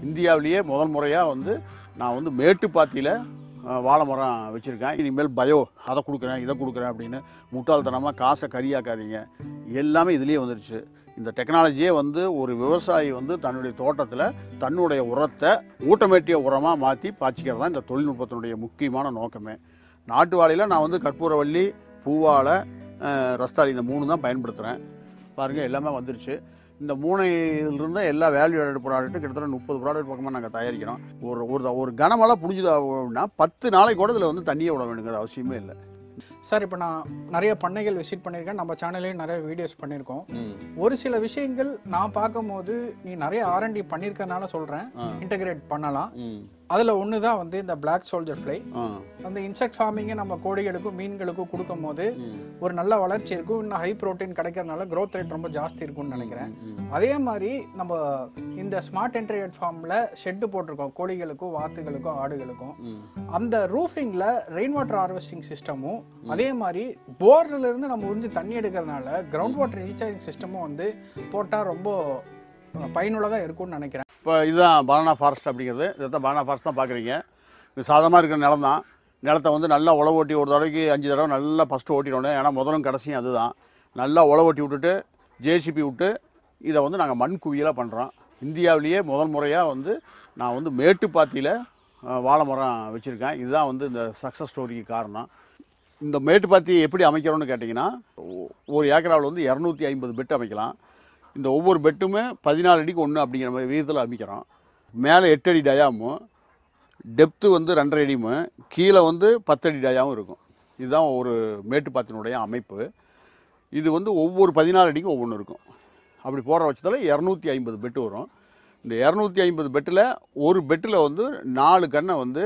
இந்தியாவிலேயே முதல் முறையாக வந்து நான் வந்து மேட்டுப்பாத்தியில் அஹ், வாழை மரம் வச்சுருக்கேன் இனிமேல் பயோ அதை கொடுக்குறேன் இதை கொடுக்குறேன் அப்படின்னு முட்டாள்தனமாக காசை கரியாக்காதீங்க எல்லாமே இதுலேயே வந்துருச்சு இந்த டெக்னாலஜியே வந்து ஒரு விவசாயி வந்து தன்னுடைய தோட்டத்தில் தன்னுடைய உரத்தை ஊட்டமேட்டிய உரமாக மாற்றி பாய்ச்சிக்கிறது தான் இந்த தொழில்நுட்பத்தினுடைய முக்கியமான நோக்கமே நாட்டு வாழையில் நான் வந்து கற்பூரவள்ளி பூவாழை அஹ், ரஸ்தாளி இந்த மூணு தான் பயன்படுத்துகிறேன் பாருங்கள் எல்லாமே வந்துருச்சு இந்த மூணு இதிலிருந்து எல்லா வேல்யூ ஆடட் ப்ராடக்ட்டும் கிட்டத்தட்ட முப்பது ப்ராடக்ட் பக்கமாக நாங்கள் தயாரிக்கிறோம் ஒரு ஒரு ஒரு கனமெல்லாம் புடிஞ்சுது அப்படின்னா பத்து நாளைக்கு கூட இதில் வந்து தண்ணியை விட வேணுங்கிற அவசியமே இல்லை சார் இப்போ நான் நிறைய பண்ணைகள் விசிட் பண்ணியிருக்கேன் நம்ம சேனல்லையும் நிறைய வீடியோஸ் பண்ணியிருக்கோம் ஒரு சில விஷயங்கள் நான் பார்க்கும்போது நீ நிறைய ஆர்என்டி பண்ணியிருக்கனால சொல்கிறேன் ஆ இன்டகிரேட் பண்ணலாம் ம் அதில் ஒன்று தான் வந்து இந்த பிளாக் சோல்ஜர் ஃப்ளை ஆ அந்த இன்செக்ட் ஃபார்மிங்கை நம்ம கோழிகளுக்கும் மீன்களுக்கும் கொடுக்கும் போது ம் ஒரு நல்ல வளர்ச்சி இருக்கும் இன்னும் ஹை ப்ரோட்டீன் கிடைக்கிறதுனால growth ரேட் ரொம்ப ஜாஸ்தி இருக்கும்னு நினைக்கிறேன் ம் அதே மாதிரி நம்ம இந்த ஸ்மார்ட் இன்டர்நெட் ஃபார்மில் ஷெட்டு போட்டிருக்கோம் கோழிகளுக்கும் வாத்துகளுக்கும் ஆடுகளுக்கும் ம் அந்த ரூஃபிங்கில் ரெயின் வாட்டர் ஹார்வெஸ்டிங் சிஸ்டமும் அதே மாதிரி போர்ல இருந்து நம்ம உறிஞ்சு தண்ணி எடுக்கிறதுனால கிரவுண்ட் வாட்டர் ரீசார்ஜிங் சிஸ்டமும் வந்து போட்டால் ரொம்ப பயனுள்ளதாக இருக்கும்னு நினைக்கிறேன் இப்போ இதுதான் பனானா ஃபாரஸ்ட் அப்படிங்கிறது இதுதான் பனானா ஃபாரஸ்ட் தான் பார்க்குறீங்க இது சாதமாக இருக்கிற நிலம் தான் நிலத்தை வந்து நல்லா உழவு ஓட்டி ஒரு தடவைக்கு அஞ்சு தடவை நல்லா ஃபஸ்ட்டு ஓட்டிடணும் ஏன்னா முதலும் கடைசியும் அதுதான் நல்லா உழவு ஓட்டி விட்டுட்டு ஜேசிபி விட்டு இதை வந்து நாங்கள் மண் குவியலாக பண்ணுறோம் இந்தியாவிலேயே முதல் முறையாக வந்து நான் வந்து மேட்டுப்பாத்தியில் அஹ், வாழை மரம் வச்சுருக்கேன் இதுதான் வந்து இந்த சக்ஸஸ் ஸ்டோரிக்கு காரணம் இந்த மேட்டுப்பாத்தி எப்படி அமைக்கிறோன்னு கேட்டிங்கன்னா ஒ- ஒரு ஏக்கராவில் வந்து இரநூத்தி ஐம்பது பெட் அமைக்கலாம் இந்த ஒவ்வொரு பெட்டுமே பதினாலு அடிக்கு ஒன்று அப்படிங்கிற மாதிரி விதத்தில் அமைக்கிறோம் மேலே எட்டு அடி டயாமும் டெப்த்து வந்து ரெண்டரை அடியும் கீழே வந்து பத்தடி டயாவும் இருக்கும் இதுதான் ஒரு மேட்டுப்பாத்தினுடைய அமைப்பு இது வந்து ஒவ்வொரு பதினாலு அடிக்கும் ஒவ்வொன்று இருக்கும் அப்படி போகிற பட்சத்தில் இரநூத்தி ஐம்பது பெட்டு வரும் இந்த இரநூத்தி ஐம்பது பெட்டில் ஒரு பெட்டில் வந்து நாலு கண்ணை வந்து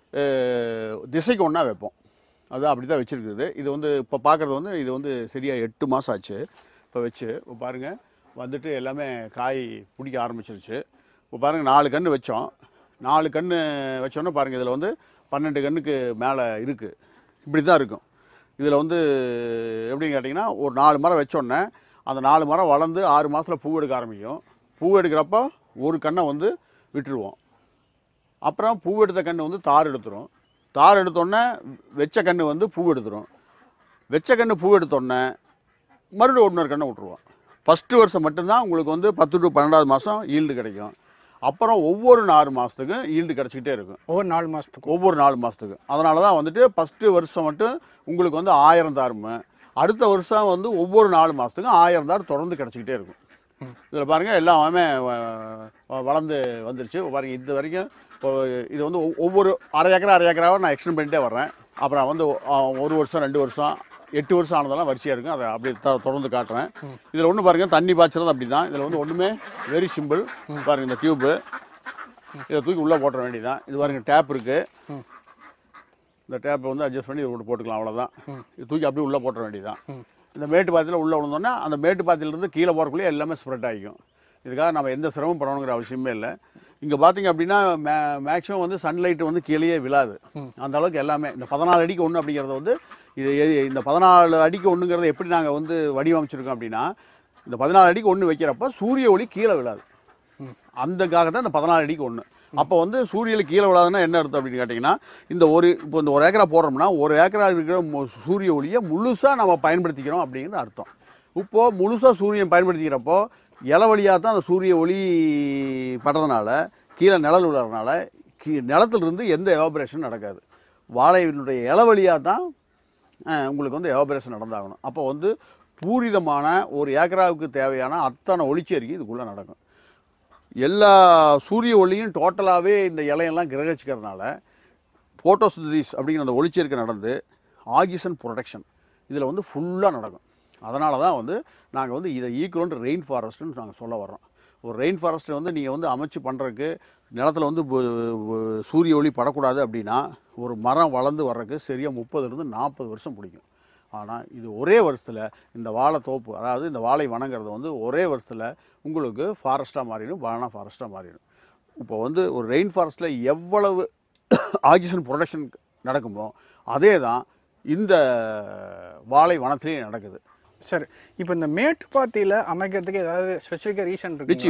அஹ், திசைக்கு ஒன்றா வைப்போம் அது அப்படி தான் வச்சுருக்குது இது வந்து இப்போ பார்க்குறது வந்து இது வந்து சரியாக எட்டு மாதம் ஆச்சு இப்போ வச்சு இப்போ பாருங்கள் வந்துட்டு எல்லாமே காய் பிடிக்க ஆரம்பிச்சிருச்சு இப்போ பாருங்கள் நாலு கன்று வச்சோம் நாலு கன்று வச்சோன்னே பாருங்கள் இதில் வந்து பன்னெண்டு கன்றுக்கு மேலே இருக்குது இப்படி தான் இருக்கும் இதில் வந்து எப்படின்னு கேட்டிங்கன்னா ஒரு நாலு மரம் வச்சோன்னே அந்த நாலு மரம் வளர்ந்து ஆறு மாதத்தில் பூ எடுக்க ஆரம்பிக்கும் பூ எடுக்கிறப்ப ஒரு கண்ணை வந்து விட்டுருவோம் அப்புறம் பூ எடுத்த கன்று வந்து தார் எடுத்துரும் தார் எடுத்தோடனே வெச்ச கன்று வந்து பூ எடுத்துரும் வெச்ச கன்று பூ எடுத்தோடனே மறுபடியும் இன்னொரு கண்ணை விட்ருவோம் ஃபஸ்ட்டு வருஷம் மட்டும்தான் உங்களுக்கு வந்து பத்து டு பன்னெண்டாவது மாதம் ஈல்டு கிடைக்கும் அப்புறம் ஒவ்வொரு நாலு மாதத்துக்கும் ஈல்டு கிடச்சிக்கிட்டே இருக்கும் ஒவ்வொரு நாலு மாதத்துக்கும் ஒவ்வொரு நாலு மாதத்துக்கு அதனால தான் வந்துட்டு ஃபஸ்ட்டு வருஷம் மட்டும் உங்களுக்கு வந்து ஆயிரம் தாருமே அடுத்த வருஷம் வந்து ஒவ்வொரு நாலு மாதத்துக்கும் ஆயிரம் தார் தொடர்ந்து கிடச்சிக்கிட்டே இருக்கும் இதில் பாருங்கள் எல்லாமே வ- வ- வளர்ந்து வந்துருச்சு பாருங்கள் இது வரைக்கும் இப்போ இது வந்து ஒவ்- ஒவ்வொரு அரை ஏக்கரா அரை ஏக்கராவை நான் எக்ஸ்டெண்ட் பண்ணிட்டே வர்றேன் அப்புறம் வந்து ஆ, ஒரு வருஷம் ரெண்டு வருஷம் எட்டு வருஷம் ஆனதெல்லாம் வரிசையாக இருக்கும் அதை அப்படியே த தொடர்ந்து காட்டுறேன் இதில் ஒன்று பாருங்கள் தண்ணி பாய்ச்சறது அப்படி தான் இதில் வந்து ஒன்றுமே வெரி சிம்பிள் பாருங்கள் இந்த டியூப்பு இதை தூக்கி உள்ளே போட்டுற வேண்டியதான் இது பாருங்க டேப் இருக்குது இந்த டேப்பை வந்து அட்ஜஸ்ட் பண்ணி இதை போட்டுக்கலாம் அவ்வளோதான் இது தூக்கி அப்படியே உள்ளே போட்டுற வேண்டியதான் இந்த மேட்டு பாத்தியில் உள்ளே விழுந்தோன்னா அந்த மேட்டு பாத்தியிலேருந்து கீழே போகிறக்குள்ளேயே எல்லாமே ஸ்ப்ரெட் ஆகிக்கும் இதுக்காக நம்ம எந்த சிரமம் பண்ணணுங்கிற அவசியமே இல்லை இங்கே பார்த்தீங்க அப்படின்னா மே மேக்ஸிமம் வந்து சன்லைட் வந்து கீழேயே விழாது அந்த அளவுக்கு எல்லாமே இந்த பதினாலு அடிக்கு ஒன்று அப்படிங்கிறது வந்து இது எ- இந்த பதினாலு அடிக்கு ஒன்றுங்கிறத எப்படி நாங்கள் வந்து வடிவமைச்சிருக்கோம் அப்படின்னா இந்த பதினாலு அடிக்கு ஒன்று வைக்கிறப்ப சூரிய ஒளி கீழே விழாது அந்தக்காக தான் இந்த பதினாலு அடிக்கு ஒன்று அப்போ வந்து சூரியனுக்கு கீழே விழாதுன்னா என்ன அர்த்தம் அப்படின்னு கேட்டிங்கன்னா இந்த ஒரு இப்போ இந்த ஒரு ஏக்கரா போடுறோம்னா ஒரு ஏக்கரா இருக்கிற மு- சூரிய ஒளியை முழுசாக நம்ம பயன்படுத்திக்கிறோம் அப்படிங்கிறது அர்த்தம் இப்போது முழுசாக சூரியன் பயன்படுத்திக்கிறப்போ இலை வழியாக தான் அந்த சூரிய ஒளி படுறதுனால கீழே நிழல் விழுறதுனால கீ நிலத்திலிருந்து எந்த எவாபரேஷன் நடக்காது வாழையினுடைய இலை வழியாக தான் அஹ், உங்களுக்கு வந்து எவாபரேஷன் நடந்தாகணும் அப்போ வந்து பூரிதமான ஒரு ஏக்கராவுக்கு தேவையான அத்தனை ஒளிச்சேர்க்கை இதுக்குள்ளே நடக்கும் எல்லா சூரிய ஒளியும் டோட்டலாகவே இந்த இலையெல்லாம் கிரகிச்சிக்கிறதுனால ஃபோட்டோசிந்தசிஸ் அப்படிங்கிற அந்த ஒளிச்சேர்க்கை நடந்து ஆக்சிஜன் ப்ரொடக்ஷன் இதில் வந்து ஃபுல்லாக நடக்கும் அதனால தான் வந்து நாங்கள் வந்து இதை ஈக்குவல் ரெயின் ஃபாரஸ்ட்னு நாங்கள் சொல்ல வர்றோம் ஒரு ரெயின் ஃபாரஸ்ட்டை வந்து நீங்கள் வந்து அமைச்சு பண்ணுறதுக்கு நிலத்துல வந்து பு- பு- சூரிய ஒளி படக்கூடாது அப்படின்னா ஒரு மரம் வளர்ந்து வர்றதுக்கு சரியாக முப்பதுலேருந்து நாற்பது வருஷம் பிடிக்கும் ஆனால் இது ஒரே வருஷத்தில் இந்த வாழை தோப்பு அதாவது இந்த வாழை வனங்கிறது வந்து ஒரே வருஷத்தில் உங்களுக்கு ஃபாரஸ்ட்டாக மாறிடும் பனானா ஃபாரஸ்ட்டாக மாறிடும் இப்போ வந்து ஒரு ரெயின் ஃபாரஸ்ட்டில் எவ்வளவு ஆக்சிஜன் ப்ரொடக்ஷன் நடக்குமோ அதே தான் இந்த வாழை வனத்திலையும் நடக்குது சரி இப்போ இந்த மேட்டுப்பாத்தியில் அமைக்கிறதுக்கு ஏதாவது ஸ்பெசிஃபிக்காக ரீசன் இருக்கு நிச்சயமா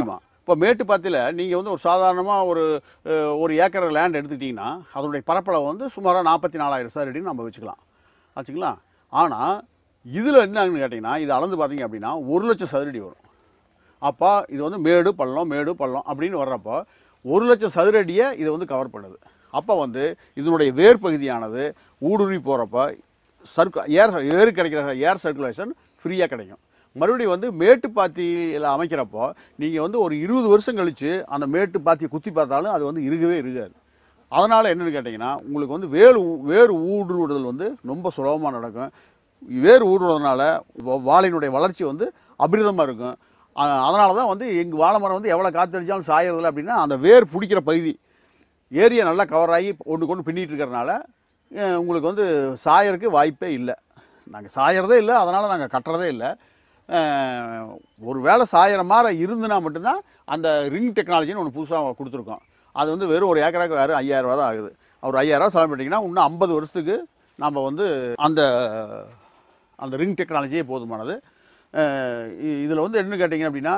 இப்போ மேட்டுப்பாத்தியில் நீங்கள் வந்து ஒரு சாதாரணமாக ஒரு அஹ், ஒரு ஏக்கர் லேண்ட் எடுத்துக்கிட்டிங்கன்னா அதனுடைய பரப்பளவு வந்து சுமாராக நாற்பத்தி நாலாயிரம் சதுரடின்னு நம்ம வச்சுக்கலாம் ஆச்சுங்களா ஆனால் இதில் என்னன்னு கேட்டிங்கன்னா இது அளந்து பார்த்தீங்க அப்படின்னா ஒரு லட்சம் சதுரடி வரும் அப்போ இது வந்து மேடு பள்ளம் மேடு பள்ளம் அப்படின்னு வர்றப்போ ஒரு லட்சம் சதுரடியை இது வந்து கவர் பண்ணுது அப்போ வந்து இதனுடைய வேர் பகுதியானது ஊடுருவி போகிறப்ப சர்க்கு ஏர் ஏர் கிடைக்கிற ஏர் சர்க்குலேஷன் ஃப்ரீயாக கிடைக்கும் மறுபடியும் வந்து மேட்டுப்பாத்தியில் அமைக்கிறப்போ நீங்கள் வந்து ஒரு இருபது வருஷம் கழித்து அந்த மேட்டுப்பாத்தியை குத்தி பார்த்தாலும் அது வந்து இருக்கவே இருக்காது அதனால் என்னென்னு கேட்டிங்கன்னா உங்களுக்கு வந்து வேறு வேறு ஊடுருவுதல் வந்து ரொம்ப சுலபமாக நடக்கும் வேர் ஊடுருவதனால வா- வாழையினுடைய வளர்ச்சி வந்து அபிரிதமாக இருக்கும் அதனால தான் வந்து எங்கள் வாழை மரம் வந்து எவ்வளோ காற்றடிச்சாலும் சாயறதில்ல அப்படின்னா அந்த வேர் பிடிக்கிற பகுதி ஏரியா நல்லா கவர் ஆகி ஒன்று கொண்டு பின்னிட்டு இருக்கிறனால அஹ், உங்களுக்கு வந்து சாயறதுக்கு வாய்ப்பே இல்லை நாங்கள் சாயறதே இல்லை அதனால் நாங்கள் கட்டுறதே இல்லை அஹ், ஒரு வேளை சாயற மாதிரி இருந்துனா மட்டும்தான் அந்த ரிங் டெக்னாலஜின்னு ஒன்று புதுசாக கொடுத்துருக்கோம் அது வந்து வெறும் ஒரு ஏக்கராக்கு வேறு ஐயாயிரம் ரூபா தான் ஆகுது ஒரு ஐயாயிரம் ரூபா செலவு பண்ணிட்டீங்கன்னா இன்னும் ஐம்பது வருஷத்துக்கு நம்ம வந்து அந்த அந்த ரிங் டெக்னாலஜியே போதுமானது இதில் வந்து என்ன கேட்டிங்க அப்படின்னா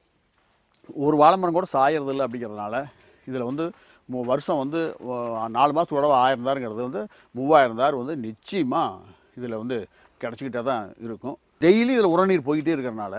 ஒரு வாழைமரம் கூட சாயறது இல்லை அப்படிங்கிறதுனால இதில் வந்து மு- வருஷம் வந்து அஹ், நாலு மாதத்துக்கு உடவை ஆயிரம் தாருங்கிறது வந்து மூவாயிரம் தார் வந்து நிச்சயமாக இதில் வந்து கிடச்சிக்கிட்டே தான் இருக்கும் டெய்லி இதில் உரநீர் போய்கிட்டே இருக்கிறனால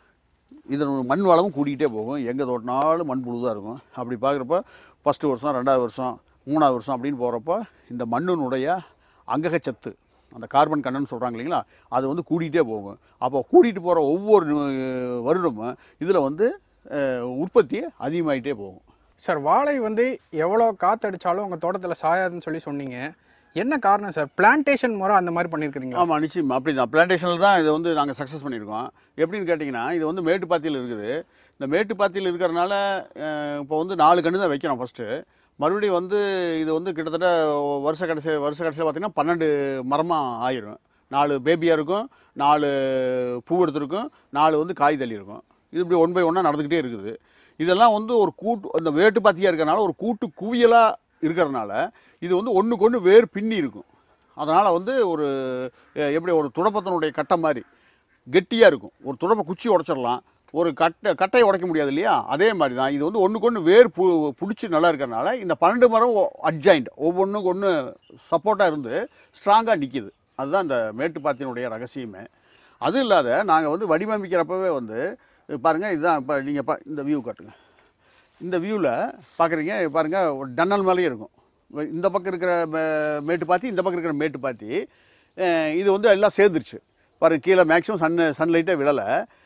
இதன் மண் வளமும் கூடிக்கிட்டே போகும் எங்கே தோட்டினாலும் மண் புழுதாக இருக்கும் அப்படி பார்க்குறப்ப ஃபஸ்ட்டு வருஷம் ரெண்டாவது வருஷம் மூணாவது வருஷம் அப்படின்னு போகிறப்ப இந்த மண்ணினுடைய அங்ககச்சத்து அந்த கார்பன் கண்ணன்னு சொல்கிறாங்க இல்லைங்களா அது வந்து கூடிக்கிட்டே போகும் அப்போ கூட்டிகிட்டு போகிற ஒவ்வொரு அஹ், வருடமும் இதில் வந்து அஹ், உற்பத்தி அதிகமாகிட்டே போகும் சார் வாழை வந்து எவ்வளோ காத்தடிச்சாலும் உங்கள் தோட்டத்தில் சாயாதுன்னு சொல்லி சொன்னீங்க என்ன காரணம் சார் பிளான்டேஷன் முறை அந்த மாதிரி பண்ணியிருக்கிறீங்களா ஆமாம் நிச்சயமா அப்படி தான் பிளான்டேஷனில் தான் இதை வந்து நாங்கள் சக்ஸஸ் பண்ணியிருக்கோம் எப்படின்னு கேட்டிங்கன்னா இது வந்து மேட்டுப்பாத்தியில் இருக்குது இந்த மேட்டுப்பாத்தியில் இருக்கிறனால அஹ், இப்போ வந்து நாலு கன்று தான் வைக்கிறோம் ஃபஸ்ட்டு மறுபடியும் வந்து இது வந்து கிட்டத்தட்ட வருஷ கடைசி வருஷ கடைசியில் பார்த்திங்கன்னா பன்னெண்டு மரமாக ஆயிரும் நாலு பேபியாக இருக்கும் நாலு பூ எடுத்திருக்கும் நாலு வந்து காய் தள்ளி இருக்கும் இது இப்படி ஒன் பை ஒன்னாக நடந்துக்கிட்டே இருக்குது இதெல்லாம் வந்து ஒரு கூட்டு இந்த வேட்டுப்பாத்தியாக இருக்கிறனால ஒரு கூட்டு குவியலாக இருக்கிறனால இது வந்து ஒன்றுக்கு ஒன்று வேர் பின்னி இருக்கும் அதனால் வந்து ஒரு அஹ், எப்படி ஒரு துடப்பத்தினுடைய கட்டை மாதிரி கெட்டியாக இருக்கும் ஒரு துடப்ப குச்சி உடச்சிடலாம் ஒரு கட்டை கட்டையை உடைக்க முடியாது இல்லையா அதே மாதிரி தான் இது வந்து ஒன்றுக்கு ஒன்று வேர் பு பிடிச்சி நல்லா இருக்கிறனால இந்த பன்னெண்டு மரம் அட்ஜாயிண்ட் ஒவ்வொன்றுக்கு ஒன்று சப்போர்ட்டாக இருந்து ஸ்ட்ராங்காக நிற்கிது அதுதான் இந்த மேட்டுப்பாத்தினுடைய ரகசியமே அது இல்லாத நாங்கள் வந்து வடிவமைக்கிறப்பவே வந்து பாருங்கள் இதுதான் இப்போ நீங்கள் பா இந்த வியூ காட்டுங்க இந்த வியூவில் பார்க்குறீங்க பாருங்கள் ஒரு டன்னல் மேலேயே இருக்கும் இந்த பக்கம் இருக்கிற மே- மேட்டுப்பாத்தி இந்த பக்கம் இருக்கிற மேட்டுப்பாத்தி அஹ் இது வந்து எல்லாம் சேர்ந்துருச்சு பாருங்க கீழே மேக்ஸிமம் சன் சன்லைட்டே விழலை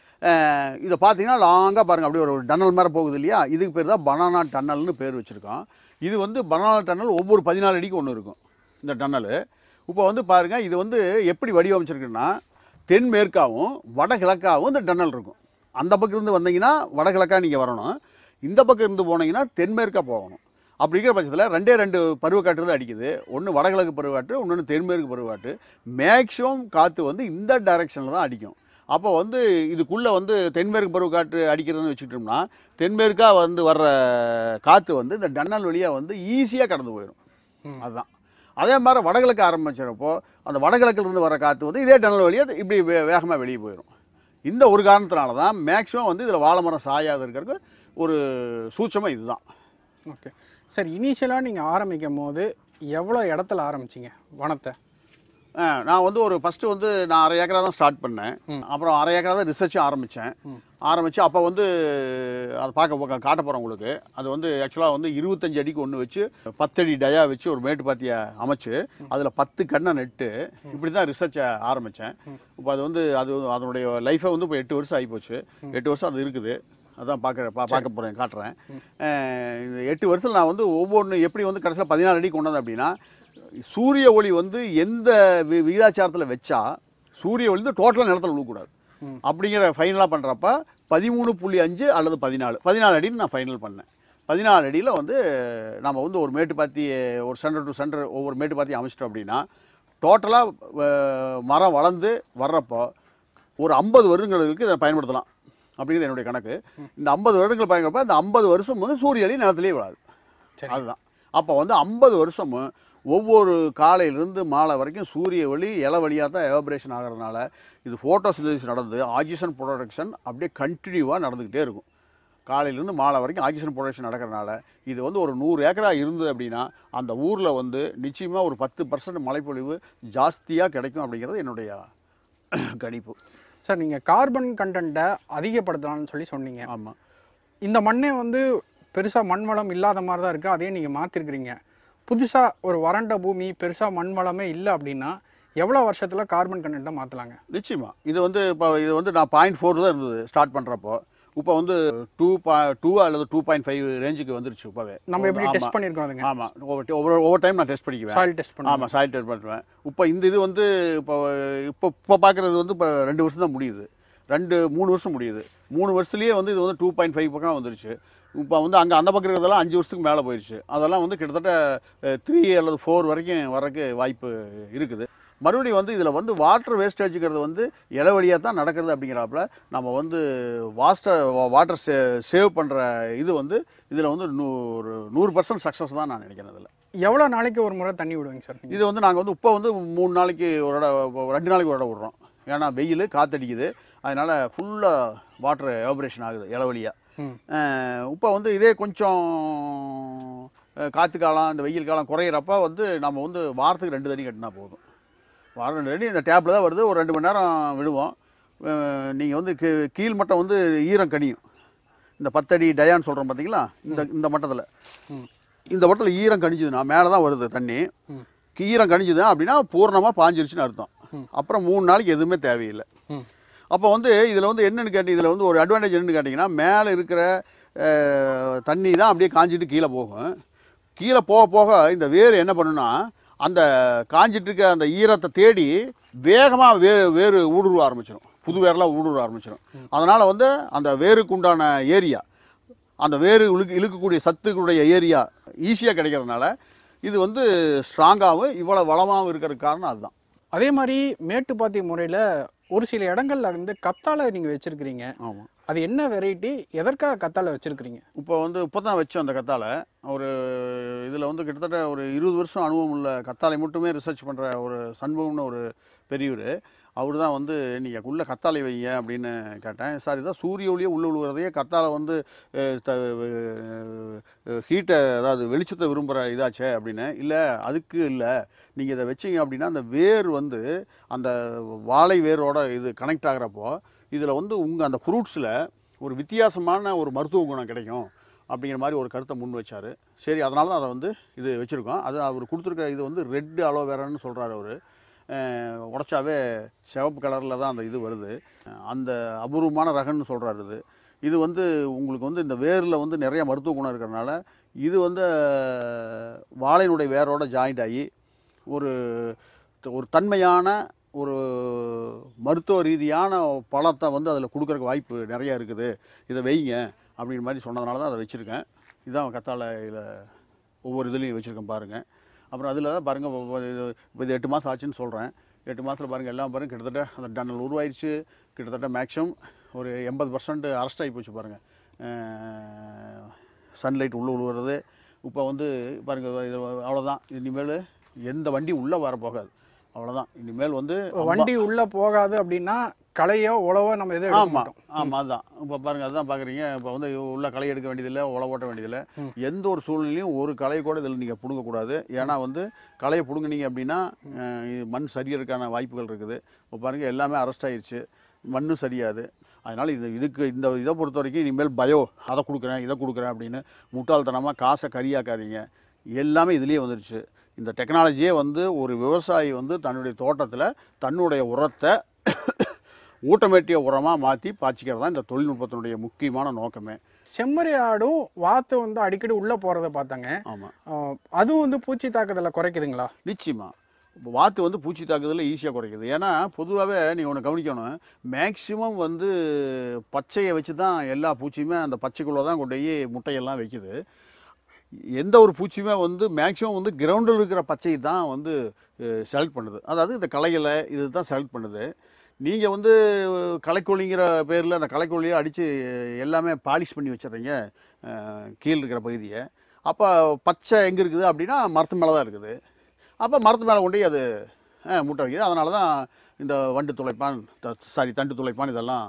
இதை பார்த்தீங்கன்னா லாங்காக பாருங்கள் அப்படியே ஒரு டன்னல் மாதிரி போகுது இல்லையா இதுக்கு பேர் தான் பனானா டன்னல்னு பேர் வச்சுருக்கோம் இது வந்து பனானா டன்னல் ஒவ்வொரு பதினாலு அடிக்கு ஒன்று இருக்கும் இந்த டன்னலு இப்போ வந்து பாருங்கள் இது வந்து எப்படி வடிவமைச்சிருக்குன்னா தென்மேற்காவும் வடகிழக்காவும் இந்த டன்னல் இருக்கும் அந்த பக்கம் இருந்து வந்தீங்கன்னா வடகிழக்கா நீங்கள் வரணும் இந்த பக்கம் இருந்து போனீங்கன்னா தென்மேற்கா போகணும் அப்படி இருக்கிற பட்சத்தில் ரெண்டே ரெண்டு பருவக்காற்று தான் அடிக்குது ஒன்று வடகிழக்கு பருவக்காற்று இன்னொன்று தென்மேற்கு பருவக்காற்று மேக்ஸிமம் காற்று வந்து இந்த டைரெக்ஷனில் தான் அடிக்கும் அப்போ வந்து இதுக்குள்ளே வந்து தென்மேற்கு பருவக்காற்று அடிக்கிறதுன்னு வச்சுக்கிட்டோம்னா தென்மேற்கா வந்து வர்ற காற்று வந்து இந்த டன்னல் வழியாக வந்து ஈஸியாக கடந்து போயிடும் ம். அதுதான் அதே மாதிரி வடகிழக்கு ஆரம்பிச்சிடப்போ அந்த வடகிழக்குல இருந்து வர காற்று வந்து இதே டன்னல் வழியாக இப்படி வே வேகமாக வெளியே போயிடும் இந்த ஒரு காரணத்தினால தான் மேக்ஸிமம் வந்து இதில் வாழை மரம் சாயாத இருக்கிறதுக்கு ஒரு சூட்சமாக இதுதான் ஓகே சார் இனிஷியலாக நீங்கள் ஆரம்பிக்கும் போது எவ்வளோ இடத்துல ஆரம்பிச்சீங்க வனத்தை ஆ, நான் வந்து ஒரு ஃபஸ்ட்டு வந்து நான் அரை ஏக்கரா தான் ஸ்டார்ட் பண்ணேன் ம். அப்புறம் அரை ஏக்கரா தான் ரிசர்ச்சும் ஆரம்பித்தேன் ம். ஆரம்பித்து அப்போ வந்து அதை பார்க்க போ- காட்ட போகிறேன் உங்களுக்கு அது வந்து ஆக்சுவலாக வந்து இருபத்தஞ்சு அடிக்கு ஒன்று வச்சு பத்தடி டயா வச்சு ஒரு மேட்டுப்பாத்தியை அமைச்சு அதில் பத்து கண்ணை நட்டு இப்படி தான் ரிசர்ச்சை ஆரம்பித்தேன் இப்போ அது வந்து அது அதனுடைய லைஃபை வந்து இப்போ எட்டு வருஷம் ஆகிப்போச்சு எட்டு வருஷம் அது இருக்குது அதான் பார்க்குற பா பார்க்க போகிறேன் காட்டுறேன் அஹ் இந்த எட்டு வருஷத்தில் நான் வந்து ஒவ்வொன்று எப்படி வந்து கடைசியில் பதினாலு அடி கொண்டு வந்தேன் அப்படின்னா சூரிய ஒளி வந்து எந்த வி விகிதாச்சாரத்தில் வச்சா சூரிய ஒளி வந்து டோட்டலாக நிலத்தில் விழுகக்கூடாது ம். அப்படிங்கிற ஃபைனலாக பண்ணுறப்ப பதிமூணு புள்ளி அஞ்சு அல்லது பதினாலு பதினாலு அடின்னு நான் ஃபைனல் பண்ணேன் பதினாலு அடியில் வந்து நம்ம வந்து ஒரு மேட்டுப்பாத்தி ஒரு சென்டர் டு சென்டர் ஒவ்வொரு மேட்டுப்பாத்தி அமைச்சிட்டோம் அப்படின்னா டோட்டலாக மரம் வளர்ந்து வர்றப்போ ஒரு ஐம்பது வருடங்களுக்கு இதை பயன்படுத்தலாம் அப்படிங்கிறது என்னுடைய கணக்கு இந்த ஐம்பது வருடங்கள் பயன்படுறப்ப இந்த ஐம்பது வருஷம் வந்து சூரிய ஒளி நிலத்திலேயே விழாது சரி அதுதான் அப்போ வந்து ஐம்பது வருஷமும் ஒவ்வொரு காலையிலேருந்து மாலை வரைக்கும் சூரிய ஒளி இலை வழியாக தான் எவாபரேஷன் ஆகிறதுனால இது ஃபோட்டோசிந்தசிஸ் நடந்து ஆக்சிஜன் ப்ரொடக்ஷன் அப்படியே கண்டினியூவாக நடந்துக்கிட்டே இருக்கும் காலையிலேருந்து மாலை வரைக்கும் ஆக்சிஜன் ப்ரொடக்ஷன் நடக்கிறனால இது வந்து ஒரு நூறு ஏக்கரா இருந்தது அப்படின்னா அந்த ஊரில் வந்து நிச்சயமாக ஒரு பத்து பர்சன்ட் மழைப்பொழிவு ஜாஸ்தியாக கிடைக்கும் அப்படிங்கிறது என்னுடைய கணிப்பு சார் நீங்கள் கார்பன் கண்டென்ட்டை அதிகப்படுத்தலாம்னு சொல்லி சொன்னீங்க ஆமாம் இந்த மண்ணே வந்து பெருசாக மண் வளம் இல்லாத மாதிரி தான் இருக்குது அதையும் நீங்கள் மாற்றிருக்கிறீங்க புதுசாக ஒரு வறண்ட பூமி பெருசாக மண் வளமே இல்லை அப்படின்னா எவ்வளோ வருஷத்தில் கார்பன் கண்டென்ட்டை மாற்றலாங்க நிச்சயமா இது வந்து இப்போ இது வந்து நான் பாயிண்ட் ஃபோர் தான் இருந்தது ஸ்டார்ட் பண்ணுறப்போ இப்போ வந்து டூ பா டூ அல்லது டூ பாயிண்ட் ஃபைவ் ரேஞ்சுக்கு வந்துருச்சு இப்போவே நம்ம எப்படி ஆமா. டெஸ்ட் பண்ணியிருக்கோம் அதுங்க ஆமாம் ஒவ்வொரு ஒவ்வொரு ஒவ்வொரு டைம் நான் டெஸ்ட் பண்ணிக்குவேன் சாயில் டெஸ்ட் பண்ணுவோம் ஆமாம் சாயில் டெஸ்ட் பண்ணுவேன் இப்போ இந்த இது வந்து இப்போ இப்போ இப்போ பார்க்குறது வந்து இப்போ ரெண்டு வருஷம் தான் முடியுது ரெண்டு மூணு வருஷம் முடியுது மூணு வருஷத்துலேயே வந்து இது வந்து டூ பாயிண்ட் ஃபைவ் பக்கம் வந்துருச்சு இப்போ வந்து அங்கே அந்த பக்கம் இருக்கிறதெல்லாம் அஞ்சு வருஷத்துக்கு மேலே போயிடுச்சு அதெல்லாம் வந்து கிட்டத்தட்ட த்ரீ அல்லது ஃபோர் வரைக்கும் வரக்கு வாய்ப்பு இருக்குது மறுபடியும் வந்து இதில் வந்து வாட்டர் வேஸ்டேஜுங்கிறது வந்து இளவழியாக தான் நடக்கிறது அப்படிங்கிறாப்புல நம்ம வந்து வாஸ்டர் வாட்டர் சே சேவ் பண்ணுற இது வந்து இதில் வந்து நூறு நூறு பர்சன்ட் சக்ஸஸ் தான் நான் நினைக்கிறேன் இதில் எவ்வளோ நாளைக்கு ஒரு முறை தண்ணி விடுவீங்க சார் இது வந்து நாங்கள் வந்து இப்போ வந்து மூணு நாளைக்கு ஒரு இடம் ரெண்டு நாளைக்கு ஒரு இடம் விட்றோம் ஏன்னா வெயில் காத்தடிக்குது அதனால் ஃபுல்லாக வாட்டர் எவாபரேஷன் ஆகுது இளவழியாக ம். இப்போ வந்து இதே கொஞ்சம் அஹ், காற்று காலம் இந்த வெயில் காலம் குறையிறப்ப வந்து நம்ம வந்து வாரத்துக்கு ரெண்டு தண்ணி கட்டினா போதும் வாரம் ரெண்டு தண்ணி இந்த டேப்பில் தான் வருது ஒரு ரெண்டு மணி நேரம் விடுவோம் நீங்கள் வந்து கீ கீழ் மட்டம் வந்து ஈரம் கனியும் இந்த பத்தடி டயான்னு சொல்கிறோம் பார்த்தீங்களா இந்த இந்த மட்டத்தில் ம். இந்த மட்டத்தில் ஈரம் கணிஞ்சுதுன்னா மேலே தான் வருது தண்ணி ம். ஈரம் கணிஞ்சுது அப்படின்னா பூர்ணமாக பாஞ்சிருச்சுன்னு அர்த்தம் ம். அப்புறம் மூணு நாளைக்கு எதுவுமே தேவையில்லை ம். அப்போ வந்து இதில் வந்து என்னென்னு கேட்டி இதில் வந்து ஒரு அட்வான்டேஜ் என்னன்னு கேட்டிங்கன்னா மேலே இருக்கிற அஹ், தண்ணி தான் அப்படியே காஞ்சிட்டு கீழே போகும் கீழே போக போக இந்த வேர் என்ன பண்ணுன்னா அந்த காஞ்சிட்டு இருக்க அந்த ஈரத்தை தேடி வேகமாக வே வேறு ஊடுருவ ஆரம்பிச்சிடும் புது வேர்லாம் ஊடுருவ ஆரம்பிச்சிடும் அதனால் வந்து அந்த வேருக்கு உண்டான ஏரியா அந்த வேறு இழுக்கு இழுக்கக்கூடிய சத்துக்களுடைய ஏரியா ஈஸியாக கிடைக்கிறதுனால இது வந்து ஸ்ட்ராங்காகவும் இவ்வளோ வளமாகவும் இருக்கிறதுக்கு காரணம் அதுதான் அதே மாதிரி மேட்டுப்பாத்தி முறையில் ஒரு சில இடங்கள்ல வந்து கத்தாழை நீங்கள் வச்சுருக்கிறீங்க ஆமாம் அது என்ன வெரைட்டி எதற்காக கத்தாழை வச்சுருக்கிறீங்க இப்போ வந்து இப்போ தான் வச்சோம் அந்த கத்தாழை ஒரு இதில் வந்து கிட்டத்தட்ட ஒரு இருபது வருஷம் அனுபவம் உள்ள கத்தாழை மட்டுமே ரிசர்ச் பண்ணுற ஒரு சண்முகம்னு ஒரு பெரியவர் அவர் தான் வந்து நீங்கள் உள்ள கத்தாழை வைங்க அப்படின்னு கேட்டேன் சார் இதான் சூரிய ஒளியே உள்ள விழுகிறதையே கத்தாழை வந்து ஹீட்டை அதாவது வெளிச்சத்தை விரும்புகிற இதாச்சே அப்படின்னு இல்லை அதுக்கு இல்லை நீங்கள் இதை வச்சீங்க அப்படின்னா அந்த வேர் வந்து அந்த வாழை வேரோட இது கனெக்ட் ஆகிறப்போ இதில் வந்து உங்கள் அந்த ஃப்ரூட்ஸில் ஒரு வித்தியாசமான ஒரு மருத்துவ குணம் கிடைக்கும் அப்படிங்கிற மாதிரி ஒரு கருத்தை முன் வச்சார் சரி அதனால தான் அதை வந்து இது வச்சுருக்கோம் அது அவர் கொடுத்துருக்க இது வந்து ரெட் அலோவேரான்னு சொல்கிறாரு அவர் உடச்சாவே சிவப்பு கலரில் தான் அந்த இது வருது அந்த அபூர்வமான ரகம்னு சொல்கிறாரு இது இது வந்து உங்களுக்கு வந்து இந்த வேரில் வந்து நிறைய மருத்துவ குணம் இருக்கிறனால இது வந்து அஹ், வாழையினுடைய வேரோட ஜாயிண்ட் ஆகி ஒரு ஒரு தன்மையான ஒரு மருத்துவ ரீதியான பழத்தை வந்து அதில் கொடுக்குறக்கு வாய்ப்பு நிறைய இருக்குது இதை வைங்க அப்படிங்கிற மாதிரி சொன்னதுனால தான் அதை வச்சுருக்கேன் இதுதான் கத்தாழையில் ஒவ்வொரு இதுலேயும் வச்சுருக்கேன் பாருங்கள் அப்புறம் அதில் தான் பாருங்கள் இப்போ இது எட்டு மாதம் ஆச்சுன்னு சொல்கிறேன் எட்டு மாதத்தில் பாருங்கள் எல்லாம் பாருங்கள் கிட்டத்தட்ட அந்த டன்னல் உருவாயிருச்சு கிட்டத்தட்ட மேக்ஸிமம் ஒரு எண்பது பர்சன்ட் அரெஸ்ட் ஆகி போச்சு பாருங்கள் சன்லைட் உள்ளே விழுவுறது இப்போ வந்து பாருங்கள் இது அவ்வளோதான் இனிமேல் எந்த வண்டி உள்ளே வர போகாது அவ்வளோதான் இனிமேல் வந்து வண்டி உள்ள போகாது அப்படின்னா களையோ உழவோ நம்ம எதுவும் எடுக்க ஆமாம் மாட்டோம் ஆமாம் அதுதான் இப்போ பாருங்கள் அதுதான் பார்க்குறீங்க இப்போ வந்து உள்ள களை எடுக்க வேண்டியதில்லை உழ ஓட்ட வேண்டியதில்லை ம். எந்த ஒரு சூழ்நிலையும் ஒரு களை கூட இதில் நீங்கள் பிடுங்கக்கூடாது ஏன்னா வந்து களையை பிடுங்குனீங்க அப்படின்னா அஹ், இது மண் சரியறதுக்கான வாய்ப்புகள் இருக்குது இப்போ பாருங்கள் எல்லாமே அரெஸ்ட் ஆயிருச்சு மண்ணும் சரியாது அதனால் இது இதுக்கு இந்த இதை பொறுத்த வரைக்கும் இனிமேல் பயோ அதை கொடுக்குறேன் இதை கொடுக்குறேன் அப்படின்னு முட்டாள்தனமாக காசை கரியாக்காதீங்க எல்லாமே இதுலேயே வந்துருச்சு இந்த டெக்னாலஜியே வந்து ஒரு விவசாயி வந்து தன்னுடைய தோட்டத்தில் தன்னுடைய உரத்தை ஊட்டமேட்டிய உரமாக மாற்றி பாய்ச்சிக்கிறது தான் இந்த தொழில்நுட்பத்தினுடைய முக்கியமான நோக்கமே செம்மறி ஆடும் வாத்து வந்து அடிக்கடி உள்ள போறத பார்த்தாங்க ஆமாம் ஆஹ் அதுவும் வந்து பூச்சி தாக்குதலை குறைக்குதுங்களா நிச்சயமா இப்போ வாத்து வந்து பூச்சி தாக்குதலில் ஈஸியாக குறைக்குது ஏன்னா பொதுவாகவே நீங்கள் ஒன்று கவனிக்கணும் மேக்சிமம் வந்து பச்சையை வச்சு தான் எல்லா பூச்சியுமே அந்த பச்சைக்குள்ளே தான் கொண்டு போய் முட்டையெல்லாம் வைக்குது எந்த ஒரு பூச்சியுமே வந்து மேக்சிமம் வந்து கிரவுண்டில் இருக்கிற பச்சையை தான் வந்து செலக்ட் பண்ணுது அதாவது இந்த களைகளை இது தான் செலக்ட் பண்ணுது நீங்கள் வந்து களைக்கொல்லிங்கிற பேரில் அந்த களைக்கொல்லியை அடித்து எல்லாமே பாலிஷ் பண்ணி வச்சிடுறீங்க அஹ், கீழ் இருக்கிற பகுதியை அப்போ பச்சை எங்கே இருக்குது அப்படின்னா மரத்து மேலே தான் இருக்குது அப்போ மரத்து மேலே கொண்டு போய் அது அஹ், முட்டை வைக்குது அதனால தான் இந்த வண்டு துளைப்பான் சாரி தண்டு துளைப்பான் இதெல்லாம்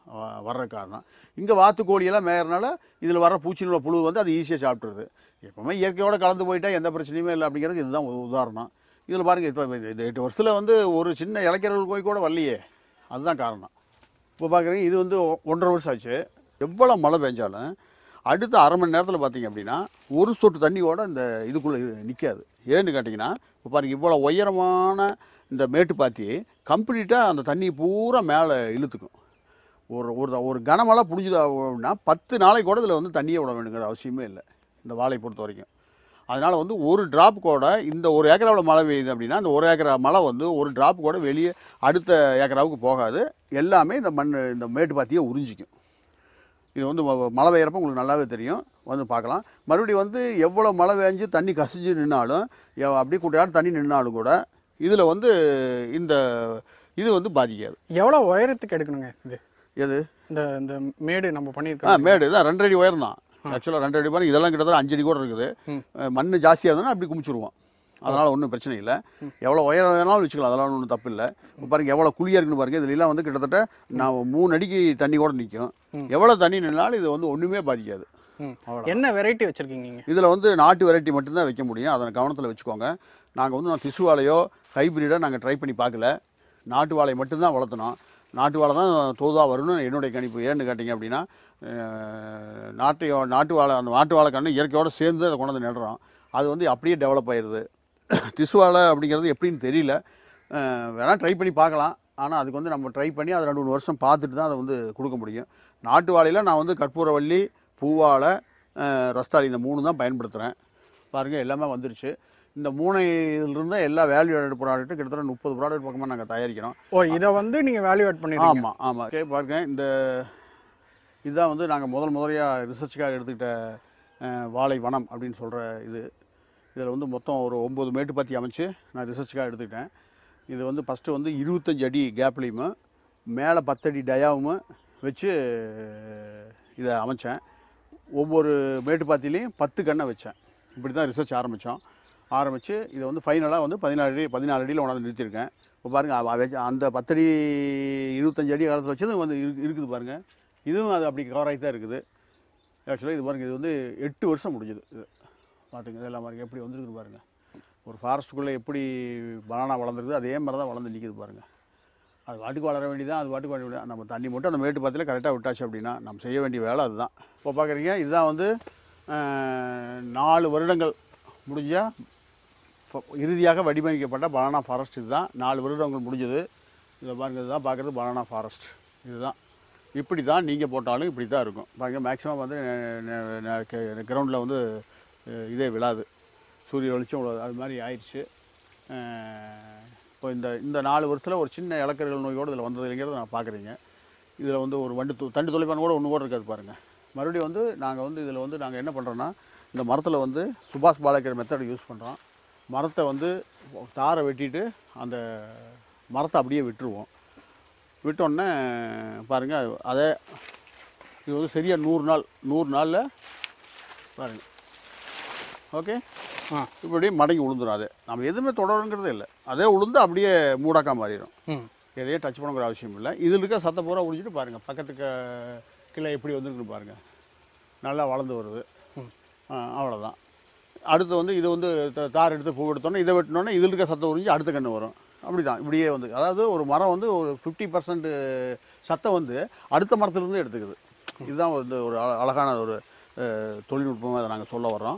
வ- வர்ற காரணம் இங்கே வாத்துக்கோழியெல்லாம் மேயறனால இதில் வர பூச்சினோட புழு வந்து அது ஈஸியாக சாப்பிட்ருது எப்பவுமே இயற்கையோட கலந்து போயிட்டா எந்த பிரச்சனையுமே இல்லை அப்படிங்கிறது இதுதான் ஒரு உதாரணம் இதில் பாருங்கள் இப்போ இந்த எட்டு வருஷத்தில் வந்து ஒரு சின்ன இலக்கிறவர்கள் போய் கூட வரலையே அதுதான் காரணம் இப்போ பார்க்குறீங்க இது வந்து ஒ- ஒன்றரை வருஷம் ஆச்சு எவ்வளோ மழை பெஞ்சாலும் அடுத்த அரை மணி நேரத்தில் பார்த்தீங்க அப்படின்னா ஒரு சொட்டு தண்ணியோட இந்த இதுக்குள்ளே நிற்காது ஏன்னு கேட்டிங்கன்னா இப்போ பாருங்க இவ்வளோ உயரமான இந்த மேட்டுப்பாத்தி கம்ப்ளீட்டாக அந்த தண்ணி பூரா மேலே இழுத்துக்கும் ஒரு ஒரு ஒரு கனமழை புடிஞ்சுது அப்படின்னா பத்து நாளைக்கு கூட இதில் வந்து தண்ணியை விட வேணுங்கிற அவசியமே இல்லை இந்த வாழை பொறுத்த வரைக்கும் அதனால் வந்து ஒரு டிராப் கூட இந்த ஒரு ஏக்கராவில் மழை பெய்யுது அப்படின்னா அந்த ஒரு ஏக்கரா மழை வந்து ஒரு டிராப் கூட வெளியே அடுத்த ஏக்கராவுக்கு போகாது எல்லாமே இந்த மண் இந்த மேட்டுப்பாத்தியை உறிஞ்சிக்கும் இது வந்து ம- மழை பெய்யறப்ப உங்களுக்கு நல்லாவே தெரியும் வந்து பார்க்கலாம் மறுபடியும் வந்து எவ்வளோ மழை பெஞ்சு தண்ணி கசிஞ்சு நின்னாலும் எவ்- அப்படியே கூட்டையாடு தண்ணி நின்னாலும் கூட இதில் வந்து இந்த இது வந்து பாதிக்காது எவ்வளோ உயரத்துக்கு எடுக்கணுங்க இது எது இந்த இந்த மேடு நம்ம ஆ பண்ணியிருக்கோம் மேடு தான் ரெண்டரை அடி உயரம் தான் ஆக்சுவலாக ரெண்டரை அடி பாருங்க இதெல்லாம் கிட்டத்தட்ட அஞ்சு அடி கூட இருக்குது ம். அஹ் மண் ஜாஸ்தியாக இருந்ததுன்னா அப்படி குமிச்சிருவோம் அதனால் ஒன்றும் பிரச்சனை இல்லை எவ்வளோ உயரம் வேணாலும் வச்சுக்கலாம் அதெல்லாம் ஒன்றும் தப்பு இல்லை இப்போ பாருங்க எவ்வளோ குழியாக இருக்குன்னு பாருங்க இதுலாம் வந்து கிட்டத்தட்ட நான் மூணு அடிக்கு தண்ணி கூட நிற்கும் ம். எவ்வளோ தண்ணி நின்னாலும் இது வந்து ஒன்றுமே பாதிக்காது ம். அவ்வளோ என்ன வெரைட்டி வச்சிருக்கீங்க நீங்க? இதில் வந்து நாட்டு வெரைட்டி மட்டும்தான் வைக்க முடியும் அதை கவனத்தில் வச்சுக்கோங்க நாங்கள் வந்து நான் திசு வாழையோ ஹைப்ரிடோ நாங்கள் ட்ரை பண்ணி பார்க்கல நாட்டு வாழை மட்டும்தான் வளர்த்தணும் நாட்டு வாழை தான் தோதாக வரும்னு என்னுடைய கணிப்பு ஏன்னு கேட்டிங்க அப்படின்னா அஹ், நாட்டு நாட்டு வாழை அந்த நாட்டு வாழை கன்று இயற்கையோடு சேர்ந்து அதை கொண்டு வந்து நடுறோம் அது வந்து அப்படியே டெவலப் ஆயிடுது திசு வாழை அப்படிங்கிறது எப்படின்னு தெரியல அஹ், வேணா ட்ரை பண்ணி பார்க்கலாம் ஆனால் அதுக்கு வந்து நம்ம ட்ரை பண்ணி அதை ரெண்டு மூணு வருஷம் பார்த்துட்டு தான் அதை வந்து கொடுக்க முடியும் நாட்டு வாழையில் நான் வந்து கற்பூரவள்ளி பூவாழை அஹ், ரஸ்தாளி இந்த மூணு தான் பயன்படுத்துகிறேன் பாருங்கள் எல்லாமே வந்துருச்சு இந்த மூணு இதிலிருந்து எல்லா வேல்யூ ஆடட் ப்ராடக்ட்டும் கிட்டத்தட்ட முப்பது ப்ராடக்ட் பக்கமாக நாங்கள் தயாரிக்கிறோம் ஓ இதை வந்து நீங்க வேல்யூ ஆட் பண்ணிருக்கீங்க ஆமாம் ஆமாம் ஓகே பாருங்க இந்த இதுதான் வந்து நாங்கள் முதல் முதலையாக ரிசர்ச்சுக்காக எடுத்துக்கிட்ட அஹ், வாழை வனம் அப்படின்னு சொல்கிற இது இதில் வந்து மொத்தம் ஒரு ஒம்பது மேட்டுப்பாத்தி அமைச்சு நான் ரிசர்ச்சுக்காக எடுத்துக்கிட்டேன் இது வந்து ஃபஸ்ட்டு வந்து இருபத்தஞ்சு அடி கேப்லேயுமே மேலே பத்தடி டயாவும் வச்சு இதை அமைச்சேன் ஒவ்வொரு மேட்டுப்பாத்திலையும் பத்து கண்ணை வச்சேன் இப்படி தான் ரிசர்ச் ஆரம்பித்தோம் ஆரம்பித்து இதை வந்து ஃபைனலாக வந்து பதினாலு அடி பதினாலு அடியில் கொண்டாந்து நிறுத்தியிருக்கேன் இப்போ பாருங்கள் அந்த பத்தடி இருபத்தஞ்சு அடி காலத்தில் வச்சது வந்து இருக்கு இருக்குது பாருங்கள் இதுவும் அது அப்படி கவர் ஆகி தான் இருக்குது ஆக்சுவலாக இது பாருங்கள் இது வந்து எட்டு வருஷம் முடிஞ்சுது இது பார்த்துங்க இதெல்லாம் பாருங்கள் எப்படி வந்திருக்குது பாருங்கள் ஒரு ஃபாரஸ்ட்டுக்குள்ளே எப்படி பனானா வளர்ந்துருக்குது அதே மாதிரி தான் வளர்ந்து நிற்கிது பாருங்கள் அது வாட்டுக்கு வளர வேண்டியதான் அது வாட்டுக்கு வளர வேண்டியது நம்ம தண்ணி மட்டும் அந்த மேட்டு பாத்தியில் கரெக்டாக விட்டாச்சு அப்படின்னா நம்ம செய்ய வேண்டிய வேலை அதுதான் இப்போ பார்க்குறீங்க இதுதான் வந்து அஹ், நாலு வருடங்கள் முடிஞ்சால் இறுதியாக வடிவமைக்கப்பட்ட பனானா ஃபாரஸ்ட் இதுதான் நாலு வருடங்கள் முடிஞ்சது இதை பாருங்க இதுதான் பார்க்குறது பனானா ஃபாரஸ்ட் இதுதான் இப்படி தான் நீங்கள் போட்டாலும் இப்படி தான் இருக்கும் பாருங்க மேக்ஸிமம் வந்து கிரவுண்டில் வந்து அஹ், இதே விழாது சூரிய வெளிச்சம் விழாது அது மாதிரி ஆயிடுச்சு அஹ், இப்போ இந்த இந்த நாலு வருஷத்தில் ஒரு சின்ன இலக்கர்கள் நோயோடு இதில் வந்தது இல்லைங்கிறத நான் பார்க்குறீங்க இதில் வந்து ஒரு வண்டு து- தண்டு தொலைப்பான் கூட ஒன்று கூட இருக்காது பாருங்கள் மறுபடியும் வந்து நாங்கள் வந்து இதில் வந்து நாங்கள் என்ன பண்ணுறோன்னா இந்த மரத்தில் வந்து சுபாஷ் பாலக்கர் மெத்தட் யூஸ் பண்ணுறோம் மரத்தை வந்து தாரை வெட்டிட்டு அந்த மரத்தை அப்படியே விட்டுருவோம் விட்டோடனே பாருங்கள் அதே இது வந்து சரியாக நூறு நாள் நூறு நாளில் பாருங்கள் ஓகே ஆ இப்படி மடங்கி உளுந்துரும் அது நம்ம எதுவுமே தொடருங்கிறது இல்லை அதே உளுந்து அப்படியே மூடாக்கா மாறிடும் ம் எதையே டச் பண்ணணுங்கிற அவசியம் இல்லை இதில் இருக்க சத்தை பூரா உழிச்சிட்டு பாருங்கள் பக்கத்துக்கு கிளை எப்படி வந்துருக்குன்னு பாருங்கள் நல்லா வளர்ந்து வருது ம். ஆ, அவ்வளோதான் அடுத்து வந்து இது வந்து த- தார் எடுத்து பூ எடுத்தோன்னே இதை வெட்டினோன்னே இதில் இருக்க சத்தை உறிஞ்சி அடுத்த கன்று வரும் அப்படி தான் இப்படியே வந்து அதாவது ஒரு மரம் வந்து ஒரு ஃபிஃப்டி பர்சன்ட் சத்தை வந்து அடுத்த மரத்துலேருந்து எடுத்துக்குது இதுதான் வந்து ஒரு அழ- அழகான ஒரு அஹ், தொழில்நுட்பமாக அதை நாங்கள் சொல்ல வர்றோம்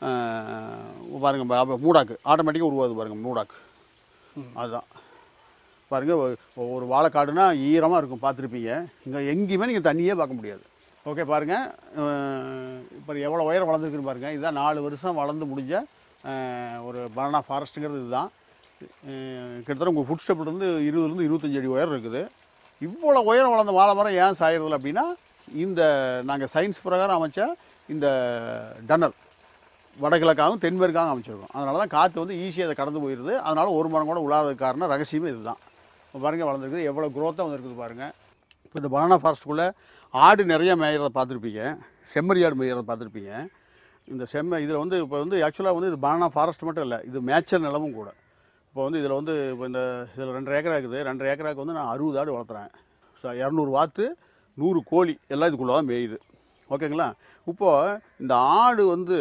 அஹ், பாருங்க ப- அப்ப மூடாக்கு ஆட்டோமேட்டிக்காக உருவாகுது பாருங்கள் மூடாக்கு அதுதான் பாருங்க ஒ- ஒரு வாழைக்காடுனா ஈரமாக இருக்கும் பார்த்துருப்பீங்க இங்கே எங்கேயுமே நீங்கள் தண்ணியே பார்க்க முடியாது ஓகே பாருங்கள் இப்போ எவ்வளோ உயரம் வளர்ந்துருக்குன்னு பாருங்கள் இதுதான் நாலு வருஷம் வளர்ந்து முடிஞ்ச அஹ், ஒரு பனானா ஃபாரஸ்ட்டுங்கிறது இதுதான் அஹ், கிட்டத்தட்ட உங்கள் ஃபுட் ஸ்டெப்லேருந்து இருபதுலேருந்து இருபத்தஞ்சு அடி உயரம் இருக்குது இவ்வளோ உயரம் வளர்ந்த வாழை மரம் ஏன் சாயறதில்ல அப்படின்னா இந்த நாங்கள் சயின்ஸ் பிரகாரம் அமைச்ச இந்த டன்னல் வடகிழக்காகவும் தென்மேற்காகவும் அமைச்சிருக்கோம் அதனால தான் காற்று வந்து ஈஸியாக அதை கடந்து போயிடுது அதனால ஒரு மரம் கூட விழாததுக்கு காரணம் ரகசியமே இதுதான் இப்போ பாருங்கள் வளர்ந்துருக்குது எவ்வளோ குரோத்தாக வந்துருக்குது பாருங்கள் இப்போ இந்த பனானா ஃபாரஸ்ட்டுக்குள்ளே ஆடு நிறைய மேயிறத பார்த்துருப்பீங்க செம்மறி ஆடு மேயிறத பார்த்துருப்பீங்க இந்த செம்ம இதில் வந்து இப்போ வந்து ஆக்சுவலாக வந்து இது பனானா ஃபாரஸ்ட் மட்டும் இல்லை இது மேய்ச்சல் நிலமும் கூட இப்போ வந்து இதில் வந்து இப்போ இந்த இதில் ரெண்டரை ஏக்கரா இருக்குது ரெண்டரை ஏக்கராக்கு வந்து நான் அறுபது ஆடு வளர்த்துறேன் ஸோ இரநூறு வாத்து நூறு கோழி எல்லாம் இதுக்குள்ளே தான் மேயுது ஓகேங்களா இப்போது இந்த ஆடு வந்து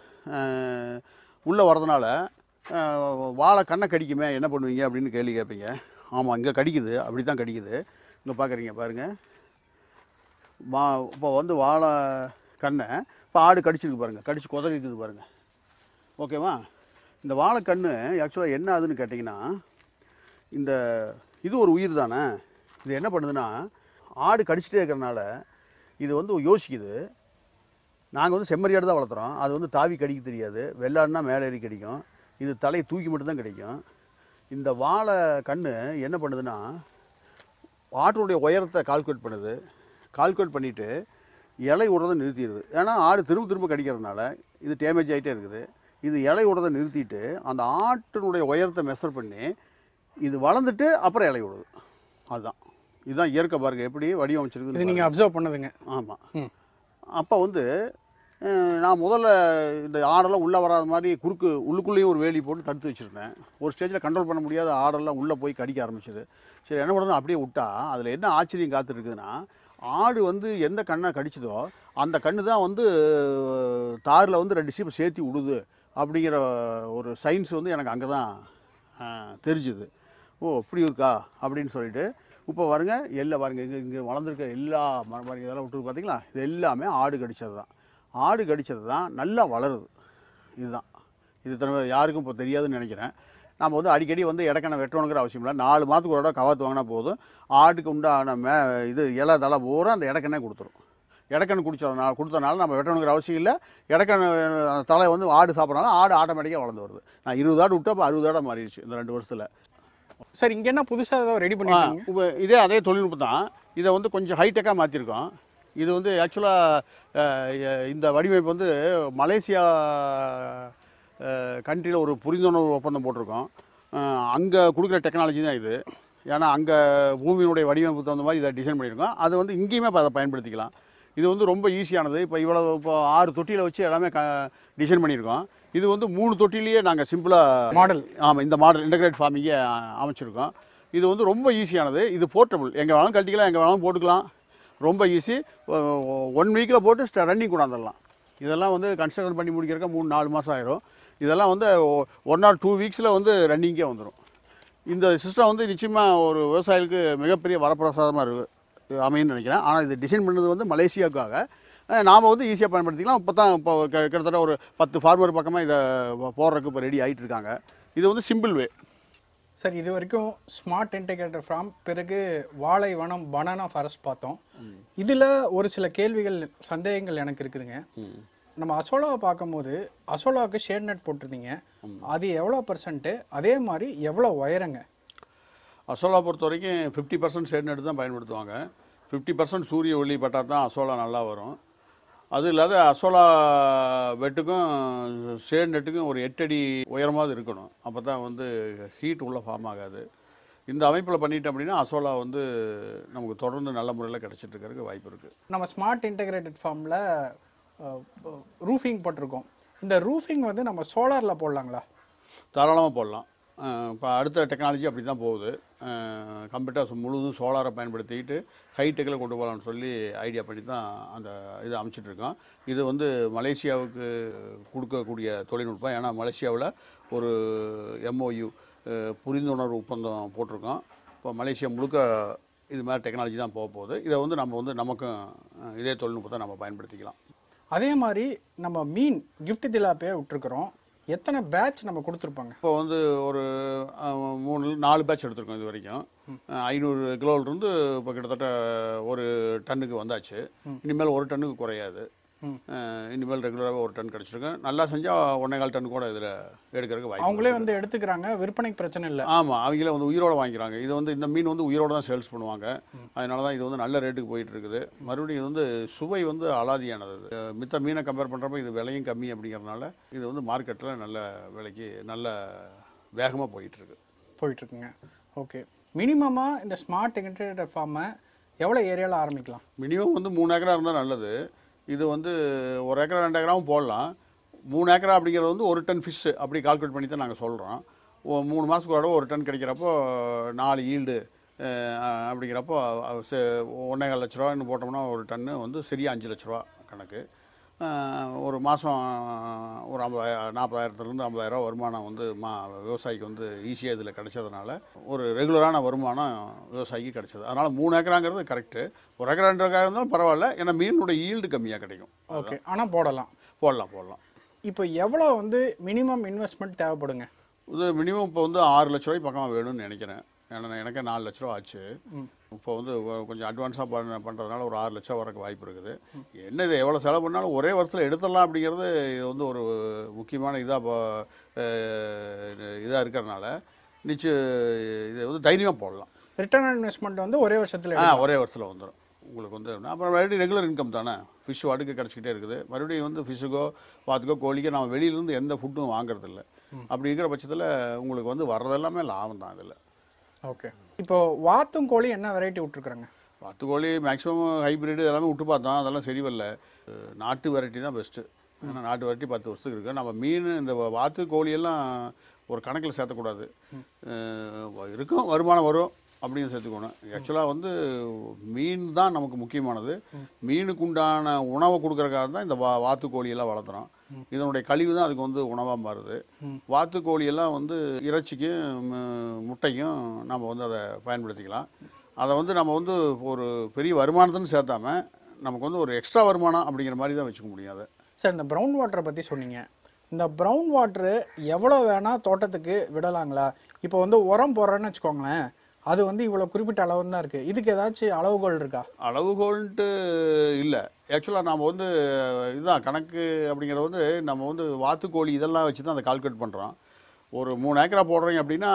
உள்ளே வரதுனால அஹ், வாழை கண்ணை கடிக்குமே என்ன பண்ணுவீங்க அப்படின்னு கேள்வி கேட்பீங்க ஆமாம் இங்கே கடிக்குது அப்படி தான் கடிக்குது இங்கே பார்க்குறீங்க பாருங்கள் மா இப்போ வந்து வாழை கண்ணை இப்போ ஆடு கடிச்சிருக்கு பாருங்கள் கடிச்சு குதறிக்குது பாருங்கள் ஓகேவா இந்த வாழைக்கண்ணு ஆக்சுவலாக என்ன ஆகுதுன்னு கேட்டிங்கன்னா இந்த இது ஒரு உயிர் தானே இது என்ன பண்ணுதுன்னா ஆடு கடிச்சிட்டே இருக்கிறனால இது வந்து யோசிக்குது நாங்கள் வந்து செம்மறியாடு தான் வளர்த்துறோம் அது வந்து தாவி கடிக்க தெரியாது வெள்ளாடுனா மேலே ஏறி கடிக்கும் இது தலையை தூக்கி மட்டும்தான் கிடைக்கும் இந்த வாழை கண்ணு என்ன பண்ணுதுன்னா ஆட்டுடைய உயரத்தை கால்குலேட் பண்ணுது கால்குலேட் பண்ணிவிட்டு இலை விடுறதை நிறுத்திடுது ஏன்னா ஆடு திரும்ப திரும்ப கடிக்கிறதுனால இது டேமேஜ் ஆகிட்டே இருக்குது இது இலை விடுறதை நிறுத்திட்டு அந்த ஆட்டினுடைய உயரத்தை மெஷர் பண்ணி இது வளர்ந்துட்டு அப்புறம் இலை விடுது அதுதான் இதுதான் இயற்கை பாருங்க எப்படி வடிவமைச்சிருக்கு இது நீங்கள் அப்சர்வ் பண்ணதுங்க ஆமாம் ம் அப்போ வந்து அஹ், நான் முதல்ல இந்த ஆடெல்லாம் உள்ளே வராத மாதிரி குறுக்கு உள்ளுக்குள்ளேயும் ஒரு வேலி போட்டு தடுத்து வச்சுருந்தேன் ஒரு ஸ்டேஜில் கண்ட்ரோல் பண்ண முடியாத ஆடெல்லாம் உள்ளே போய் கடிக்க ஆரம்பிச்சது சரி என்ன பண்ணுறது அப்படியே விட்டா அதில் என்ன ஆச்சரியம் காத்துருக்குதுன்னா ஆடு வந்து எந்த கண்ணை கடிச்சதோ அந்த கண்ணு தான் வந்து தாரில் வந்து ரெண்டு சீப்பை சேர்த்தி விடுது அப்படிங்கிற ஒரு சயின்ஸ் வந்து எனக்கு அங்கே தான் தெரிஞ்சுது ஓ இப்படி இருக்கா அப்படின்னு சொல்லிட்டு இப்போ பாருங்க எல்லாம் பாருங்க இங்கே இங்கே வளர்ந்துருக்க எல்லா மரம் பாருங்க இதெல்லாம் விட்டு பார்த்தீங்களா இது எல்லாமே ஆடு கடிச்சது தான் ஆடு கடிச்சது தான் நல்லா வளருது இதுதான் இது தடவை யாருக்கும் இப்போ தெரியாதுன்னு நினைக்கிறேன் நம்ம வந்து அடிக்கடி வந்து இடக்கணை வெட்டணுங்கிற அவசியம் இல்லை நாலு மாதத்துக்கு ஒரு தடவை கவாத்து வாங்கினா போதும் ஆட்டுக்கு உண்டான மே இது இலை தலை பூரா அந்த இடக்கண்ணே கொடுத்துரும் இடக்கண்ணு குடிச்சதுனால கொடுத்தனால நம்ம வெட்டணுங்கிற அவசியம் இல்லை இடக்கண்ணு அந்த தலை வந்து ஆடு சாப்பிட்றனால ஆடு ஆட்டோமேட்டிக்காக வளர்ந்து வருது நான் இருபது ஆடு விட்டா இப்போ அறுபது ஆடாக மாறிடுச்சு இந்த ரெண்டு வருஷத்தில் சார் இங்கே என்ன புதுசாக ஏதோ ரெடி ஆ, பண்ணிருக்கீங்க இப்போ இதே அதே தொழில்நுட்பம் தான் இதை வந்து கொஞ்சம் ஹைடெக்காக மாற்றிருக்கோம் இது வந்து ஆக்சுவலாக இந்த வடிவமைப்பு வந்து மலேசியா கண்ட்ரியில் ஒரு புரிந்துணர்வு ஒப்பந்தம் போட்டிருக்கோம் அங்கே கொடுக்குற டெக்னாலஜி தான் இது ஏன்னா அங்கே பூமியினுடைய வடிவமைப்பு தகுந்த மாதிரி இதை டிசைன் பண்ணியிருக்கோம் அது வந்து இங்கேயுமே இப்போ அதை பயன்படுத்திக்கலாம் இது வந்து ரொம்ப ஈஸியானது இப்போ இவ்வளோ இப்போ ஆறு தொட்டியில் வச்சு எல்லாமே க டிசைன் பண்ணியிருக்கோம் இது வந்து மூணு தொட்டிலேயே நாங்கள் சிம்பிளாக மாடல் ஆமாம் இந்த மாடல் இன்டகிரேட் ஃபார்மிங்கே அமைச்சிருக்கோம் இது வந்து ரொம்ப ஈஸியானது இது போர்ட்டபுள் எங்கே வேணாலும் கழட்டிக்கலாம் எங்கே வேணாலும் போட்டுக்கலாம் ரொம்ப ஈஸி ஒன் வீக்கில் போட்டு ரன்னிங் கொண்டாந்துடலாம் இதெல்லாம் வந்து கன்ஸ்ட்ரக்ஷன் பண்ணி முடிக்கிறக்க மூணு நாலு மாதம் ஆயிரும் இதெல்லாம் வந்து ஒன் ஆர் டூ வீக்ஸில் வந்து ரன்னிங்கே வந்துடும் இந்த சிஸ்டம் வந்து நிச்சயமாக ஒரு விவசாயிகளுக்கு மிகப்பெரிய வரப்பிரசாதமாக இருக்குது அமையும்னு நினைக்கிறேன் ஆனால் இது டிசைன் பண்ணது வந்து மலேசியாவுக்காக நாம் வந்து ஈஸியாக பயன்படுத்திக்கலாம் இப்போ தான் இப்போ ஒரு க- கிட்டத்தட்ட ஒரு பத்து ஃபார்மர் பக்கமாக இதை போடுறதுக்கு இப்போ ரெடி ஆகிட்டு இருக்காங்க இது வந்து சிம்பிள் வே சார் இது வரைக்கும் ஸ்மார்ட் இன்டெகிரேட்டர் ஃபார்ம் பிறகு வாழை வனம் பனானா ஃபாரஸ்ட் பார்த்தோம் இதில் ஒரு சில கேள்விகள் சந்தேகங்கள் எனக்கு இருக்குதுங்க நம்ம அசோலாவை பார்க்கும்போது அசோலாவுக்கு ஷேட் நெட் போட்டிருந்தீங்க அது எவ்வளோ பர்சன்ட்டு அதே மாதிரி எவ்வளோ உயரங்க அசோலா பொறுத்த வரைக்கும் ஃபிஃப்டி பர்சன்ட் ஷேட் நெட் தான் பயன்படுத்துவாங்க ஃபிஃப்டி பர்சன்ட் சூரிய ஒளி பட்டால் தான் அசோலா நல்லா வரும் அது இல்லாத அசோலா வெட்டுக்கும் ஷேட் நெட்டுக்கும் ஒரு எட்டடி உயரமாவது இருக்கணும் அப்போ தான் வந்து ஹீட் உள்ள ஃபார்ம் ஆகாது இந்த அமைப்பில் பண்ணிட்டோம் அப்படின்னா அசோலா வந்து நமக்கு தொடர்ந்து நல்ல முறையில் கிடச்சிட்டு இருக்கிறதுக்கு வாய்ப்பு இருக்குது நம்ம ஸ்மார்ட் இன்டெகிரேட்டட் ஃபார்மில் ரூஃபிங் போட்டிருக்கோம் இந்த ரூஃபிங் வந்து நம்ம சோலாரில் போடலாங்களா தாராளமாக போடலாம் இப்போ அடுத்த டெக்னாலஜி அப்படி தான் போகுது கம்ப்யூட்டர்ஸ் முழுதும் சோலாரை பயன்படுத்திக்கிட்டு ஹைடெக்கில் கொண்டு போகலாம்னு சொல்லி ஐடியா பண்ணி தான் அந்த இது அமைச்சிட்டு இருக்கோம் இது வந்து மலேசியாவுக்கு கொடுக்கக்கூடிய தொழில்நுட்பம் ஏன்னா மலேசியாவில் ஒரு எம்ஓயு புரிந்துணர்வு ஒப்பந்தம் போட்டிருக்கோம் இப்போ மலேசியா முழுக்க இது மாதிரி டெக்னாலஜி தான் போக போகுது இதை வந்து நம்ம வந்து நமக்கும் அஹ், இதே தொழில்நுட்பத்தை நம்ம பயன்படுத்திக்கலாம் அதே மாதிரி நம்ம மீன் கிஃப்ட் திலாப்பியா விட்டுருக்குறோம் எத்தனை பேட்ச் நம்ம கொடுத்துருப்பாங்க இப்போ வந்து ஒரு அஹ், மூணு நாலு பேட்ச் எடுத்திருக்கோம் இது வரைக்கும் அஹ், ஐநூறு கிலோவிலிருந்து இப்போ கிட்டத்தட்ட ஒரு டன்னுக்கு வந்தாச்சு இனிமேல் ஒரு டன்னுக்கு குறையாது ம். அஹ், இனிமேல் ரெகுலராக ஒரு டன் கிடச்சிருக்கேன் நல்லா செஞ்சால் ஒன்றே கால் டன் கூட இதில் எடுக்கிறதுக்கு வாய்ப்பு அவங்களே வந்து எடுத்துக்கிறாங்க விற்பனைக்கு பிரச்சனை இல்லை ஆமாம் அவங்களே வந்து உயிரோட வாங்கிக்கிறாங்க இது வந்து இந்த மீன் வந்து உயிரோட தான் சேல்ஸ் பண்ணுவாங்க அதனால தான் இது வந்து நல்ல ரேட்டுக்கு போயிட்டு இருக்குது மறுபடியும் இது வந்து சுவை வந்து அலாதியானது இது. அஹ் மித்த மீனை கம்பேர் பண்ணுறப்ப இது விலையும் கம்மி அப்படிங்கிறதுனால இது வந்து மார்க்கெட்டில் நல்ல விலைக்கு நல்ல வேகமாக போயிட்டு இருக்கு போயிட்டுருக்குங்க ஓகே மினிமமாக இந்த ஸ்மார்ட் இன்டெகிரேட்டட் ஃபார்மை எவ்வளோ ஏரியாவில் ஆரம்பிக்கலாம் மினிமம் வந்து மூணு ஏக்கரா இருந்தால் நல்லது இது வந்து ஒரு ஏக்கரா ரெண்டு ஏக்கராவும் போடலாம் மூணு ஏக்கரா அப்படிங்கிறது வந்து ஒரு டன் ஃபிஷ் அப்படி கால்குலேட் பண்ணி தான் நாங்கள் சொல்கிறோம் மூணு மாதத்துக்கு ஒரு தடவை ஒரு டன் கிடைக்கிறப்போ நாலு ஈல்டு அஹ் அப்படிங்கிறப்போ அஹ் சே- ஒன்றேகால் லட்ச ரூபான்னு போட்டோம்னா ஒரு டன்னு வந்து சரியாக அஞ்சு லட்ச ரூபா கணக்கு அஹ் ஒரு மாதம் ஒரு ஐம்பதாயிரம் நாற்பதாயிரத்துலேருந்து ஐம்பதாயிரம் வருமானம் வந்து மா விவசாயிக்கு வந்து ஈஸியாக இதில் கிடைச்சதுனால ஒரு ரெகுலரான வருமானம் விவசாயிக்கு கிடைச்சது அதனால் மூணு ஏக்கராங்கிறது கரெக்டு ஒரு ஏக்கரா ரெண்டு ஏக்கரா இருந்தாலும் பரவாயில்ல ஏன்னா மீனோட ஈல்டு கம்மியாக கிடைக்கும் ஓகே ஆனால் போடலாம் போடலாம் போடலாம் இப்போ எவ்வளோ வந்து மினிமம் இன்வெஸ்ட்மெண்ட் தேவைப்படுங்க இது மினிமம் இப்போ வந்து ஆறு லட்ச ரூபாய் பக்கமாக வேணும்னு நினைக்கிறேன் ஏன்னா எனக்கே நாலு லட்ச ரூபா ஆச்சு ம். இப்போ வந்து கொ- கொஞ்சம் அட்வான்ஸாக பண்ண பண்ணுறதுனால ஒரு ஆறு லட்சம் வரக்கு வாய்ப்பு இருக்குது என்ன இது எவ்வளோ செலவு பண்ணாலும் ஒரே வருஷத்தில் எடுத்துடலாம் அப்படிங்கிறது இது வந்து ஒரு முக்கியமான இதாக இப்போ இதாக இருக்கிறனால நிச்சயம் இது வந்து தைரியமாக போடலாம் ரிட்டர்ன் இன்வெஸ்ட்மெண்ட் வந்து ஒரே வருஷத்தில் ஆ ஒரே வருஷத்தில் வந்துடும் உங்களுக்கு வந்து அப்புறம் மறுபடியும் ரெகுலர் இன்கம் தானே ஃபிஷ் வாட்டுக்கு கிடச்சிக்கிட்டே இருக்குது மறுபடியும் வந்து ஃபிஷ்ஷுக்கோ வாத்துக்கோ கோழிக்கோ நம்ம வெளியிலேருந்து எந்த ஃபுட்டும் வாங்குறதில்ல அப்படி இருக்கிற பட்சத்தில் உங்களுக்கு வந்து வர்றதெல்லாமே லாபம் தான் இதில் ஓகே இப்போ வாத்தும் கோழி என்ன வெரைட்டி விட்டுருக்குறாங்க வாத்து கோழி மேக்ஸிமம் ஹைப்ரிட் எல்லாமே விட்டு பார்த்தோம் அதெல்லாம் சரி வரல அஹ் நாட்டு வெரைட்டி தான் பெஸ்ட்டு ஏன்னா நாட்டு வெரைட்டி பத்து வருஷத்துக்கு இருக்குது நம்ம மீன் இந்த வா- வாத்து கோழி எல்லாம் ஒரு கணக்கில் சேர்த்தக்கூடாது அஹ் இருக்கும் வருமானம் வரும் அப்படின்னு சேர்த்துக்கணும் ஆக்சுவலாக வந்து மீன் தான் நமக்கு முக்கியமானது மீனுக்கு உண்டான உணவை கொடுக்கறதுக்காக தான் இந்த வா வாத்து கோழியெல்லாம் வளர்த்துறோம் இதனுடைய கழிவு தான் அதுக்கு வந்து உணவாக மாறுது வாத்து கோழியெல்லாம் வந்து இறைச்சிக்கும் மு- முட்டைக்கும் நம்ம வந்து அதை பயன்படுத்திக்கலாம் அதை வந்து நம்ம வந்து ஒரு பெரிய வருமானத்துன்னு சேர்த்தாம நமக்கு வந்து ஒரு எக்ஸ்ட்ரா வருமானம் அப்படிங்கிற மாதிரி தான் வச்சுக்க முடியும் அதை சார் இந்த ப்ரௌன் வாட்டரை பற்றி சொன்னீங்க இந்த ப்ரௌன் வாட்ரு எவ்வளோ வேணால் தோட்டத்துக்கு விடலாங்களா இப்போ வந்து உரம் போடுறேன்னு வச்சுக்கோங்களேன் அது வந்து இவ்வளோ குறிப்பிட்ட அளவு தான் இருக்குது இதுக்கு ஏதாச்சும் அளவுகோல் இருக்கா அளவுகோல்ன்ட்டு இல்லை ஆக்சுவலாக நம்ம வந்து இதுதான் கணக்கு அப்படிங்கிறது வந்து நம்ம வந்து வாத்துக்கோழி இதெல்லாம் வச்சு தான் அதை கால்குலேட் பண்ணுறோம் ஒரு மூணு ஏக்கரா போடுறீங்க அப்படின்னா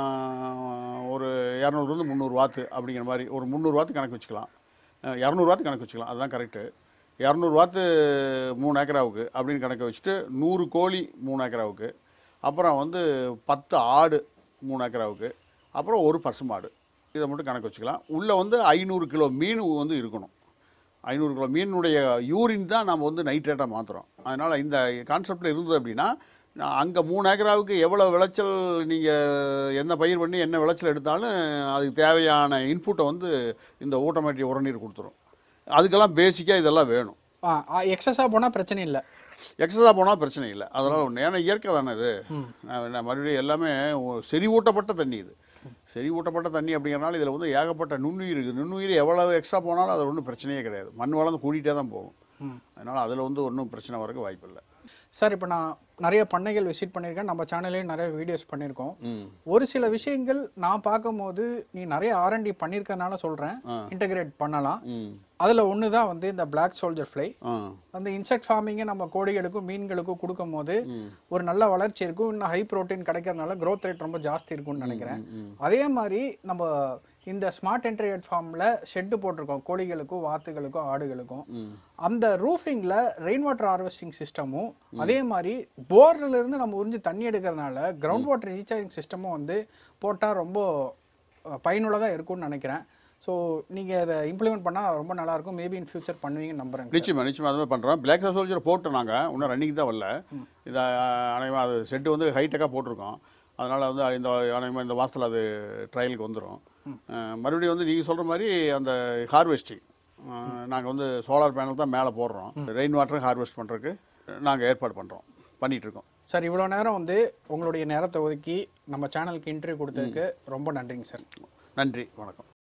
ஒரு இரநூறுலேருந்து முந்நூறு வாத்து அப்படிங்கிற மாதிரி ஒரு முந்நூறு வாத்து கணக்கு வச்சுக்கலாம் அஹ் இரநூறு வாத்து கணக்கு வச்சுக்கலாம் அதுதான் கரெக்டு இரநூறு வாத்து மூணு ஏக்கராவுக்கு அப்படின்னு கணக்கு வச்சுட்டு நூறு கோழி மூணு ஏக்கராவுக்கு அப்புறம் வந்து பத்து ஆடு மூணு ஏக்கராவுக்கு அப்புறம் ஒரு பசுமாடு இதை மட்டும் கணக்கு வச்சுக்கலாம் உள்ளே வந்து ஐநூறு கிலோ மீன் வந்து இருக்கணும் ஐநூறு கிலோ மீனுடைய யூரின் தான் நம்ம வந்து நைட்ரேட்டாக மாற்றுறோம் அதனால் இந்த கான்செப்டில் இருந்தது அப்படின்னா அங்கே மூணு ஏக்கராவுக்கு எவ்வளோ விளைச்சல் நீங்கள் என்ன பயிர் பண்ணி என்ன விளைச்சல் எடுத்தாலும் அதுக்கு தேவையான இன்புட்டை வந்து இந்த ஊட்டமாட்டி உரநீர் கொடுத்துரும் அதுக்கெல்லாம் பேசிக்காக இதெல்லாம் வேணும் ஆ எக்ஸஸாக போனால் பிரச்சனை இல்லை எக்ஸஸாக போனால் பிரச்சனை இல்லை அதனால் ஒன்று ஏன்னா இயற்கை தானே இது நான் நான் மறுபடியும் எல்லாமே ஒ- செறிவூட்டப்பட்ட தண்ணி இது செறிவூட்டப்பட்ட தண்ணி அப்படிங்கிறனால இதில் வந்து ஏகப்பட்ட நுண்ணுயிர் இருக்குது நுண்ணுயிர் எவ்வளவு எக்ஸ்ட்ரா போனாலும் அது ஒன்றும் பிரச்சனையே கிடையாது மண் வளர்ந்து கூட்டிகிட்டே தான் போகும் அதனால் அதில் வந்து ஒன்றும் பிரச்சனை வரக்கு வாய்ப்பு இல்லை சார் இப்போ நான் நிறைய பண்ணைகள் விசிட் பண்ணியிருக்கேன் நம்ம சேனல்லையும் நிறைய வீடியோஸ் பண்ணியிருக்கோம் ம் ஒரு சில விஷயங்கள் நான் பார்க்கும்போது நீ நிறைய ஆர்என்டி பண்ணியிருக்கனால சொல்கிறேன் ஆ. இன்டகிரேட் பண்ணலாம் ம் அதில் ஒன்று தான் வந்து இந்த பிளாக் சோல்ஜர் ஃப்ளை ஆ அந்த இன்செக்ட் ஃபார்மிங்கை நம்ம கோழிகளுக்கும் மீன்களுக்கும் கொடுக்கும் போது ம். ஒரு நல்ல வளர்ச்சி இருக்கும் இன்னும் ஹை ப்ரோட்டீன் கிடைக்கிறதுனால growth ரேட் ரொம்ப ஜாஸ்தி இருக்கும்னு நினைக்கிறேன் ம். அதே மாதிரி நம்ம இந்த ஸ்மார்ட் என்ட்ரியட் ஃபார்மில் ஷெட்டு போட்டிருக்கோம் கோழிகளுக்கும் வாத்துகளுக்கும் ஆடுகளுக்கும் ம் அந்த ரூஃபிங்கில் ரெயின் வாட்டர் ஹார்வெஸ்டிங் சிஸ்டமும் அதே மாதிரி போர்ல இருந்து நம்ம உறிஞ்சி தண்ணி எடுக்கிறதுனால கிரவுண்ட் வாட்டர் ரீசார்ஜிங் சிஸ்டமும் வந்து போட்டால் ரொம்ப அஹ், பயனுள்ளதா இருக்கும்னு நினைக்கிறேன் ஸோ நீங்கள் இதை இம்ப்ளிமெண்ட் பண்ணால் ரொம்ப நல்லாயிருக்கும் மேபி இன் ஃபியூச்சர் பண்ணுவீங்கன்னு நம்புறேங்க சார். நிச்சயமா நிச்சயமா அது மாதிரி பண்ணுறோம் பிளாக் சோல்ஜர் போட்டோம் நாங்கள் இன்னும் ரன்னிங் தான் வரல இதை அனைவரும் அது செட்டு வந்து ஹைடெக்காக போட்டிருக்கோம் அதனால் வந்து இந்த அனைவரும் இந்த மாதத்தில் அது ட்ரையலுக்கு வந்துடும் மறுபடியும் வந்து நீங்கள் சொல்கிற மாதிரி அந்த ஹார்வெஸ்டிங் நாங்கள் வந்து சோலார் பேனல் தான் மேலே போடுறோம் ரெயின் வாட்டர் ஹார்வெஸ்ட் பண்ணுறதுக்கு நாங்கள் ஏற்பாடு பண்ணுறோம் பண்ணிகிட்டு இருக்கோம் சார் இவ்வளோ நேரம் வந்து உங்களுடைய நேரத்தை ஒதுக்கி நம்ம சேனலுக்கு இன்டர்வியூ கொடுத்ததுக்கு ரொம்ப நன்றிங்க சார் நன்றி வணக்கம்